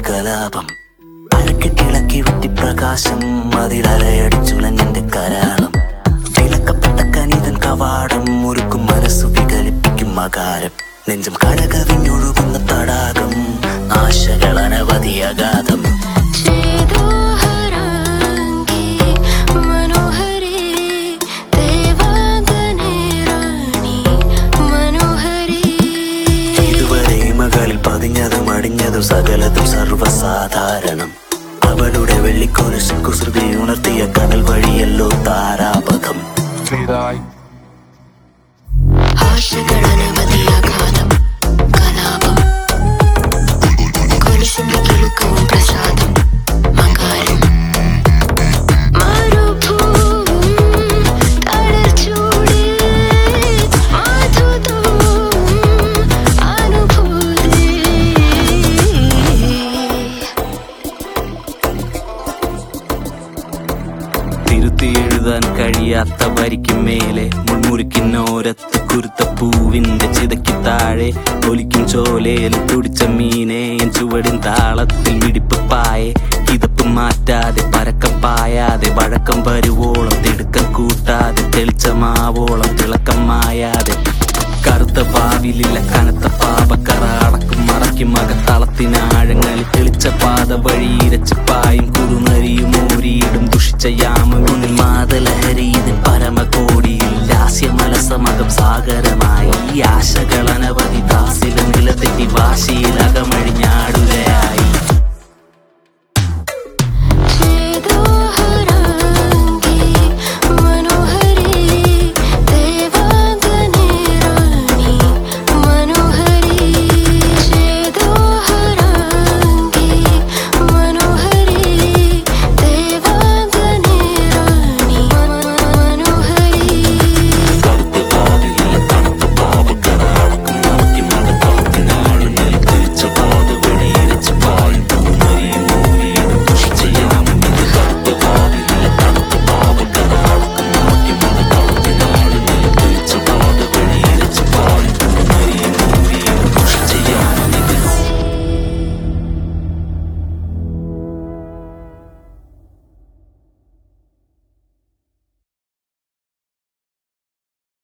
കലാപം അരക്കെട്ടിളക്കി വെട്ടി പ്രകാശം അതിലലയടിച്ചുലഞ്ഞെന്റെ കരാളം വിലക്കപ്പെട്ട കനിതൻ കവാടം മുറുക്കും മനസ്സു വികലിപ്പിക്കും മകാരം നെഞ്ചം കടകവിഞ്ഞൊഴുകുന്ന തടാകം ആശകൾ അനവധി അഗാധം ചേതോഹരാംഗി മനോഹരി ദേവാംഗനേ റാണി മനോഹരി ഇതുവരെ മകളിൽ പതിഞ്ഞതും അടിഞ്ഞതും സകലതും സർവ്വസാധാരണം അവളുടെ വെള്ളിക്കോലശം കുസൃതി ഉണർത്തിയ കടൽ വഴിയല്ലോ താരാപകം ചെയ്തായി ആശകളനവധി അഗാധം കലാപം കൊലുസിന്റെ കിലുക്കവും പ്രസാദം മകാരം മരുഭൂവും തളർച്ചൂടി മാധുതവും അനുഭൂതി തിരുത്തി എഴുതാൻ കഴിയാത്ത വരിക്കും മേലെ മുൾമുറിക്കിന്നോരത്ത് കുരുത്ത പൂവിന്റെ ചിതയ്ക്ക് താഴെ ഒലിക്കും ചോലയിൽ തുടിച്ച മീനെ എൻ ചുവടിൻ താളത്തിൽ മിടിപ്പ് പായെ കിതപ്പ് മാറ്റാതെ പരക്കം പായാതെ വഴക്കം വരുവോളം തിടുക്കം കൂട്ടാതെ തെളിച്ചമാവോളം തിളക്കം മായാതെ കറുത്ത പാവിലില്ല കനത്ത പാപക്കറ അടക്കും മറയ്ക്കും അകത്തളത്തിനാഴങ്ങളിൽ തെളിച്ച പാത വഴി ഇരച്ച് പായും കുറുനരിയും ഊരിയിടും ദുഷിച്ച യാമങ്ങളിൽ മാതലഹരി ഇതിൻ പരമകോടിയിൽ ലാസ്യമലസമകം സാഗരമായി ഈ ആശകൾ അനവധി ദാസില നിലതെറ്റി വാശിയിൽ അകമഴിഞ്ഞാടുലേ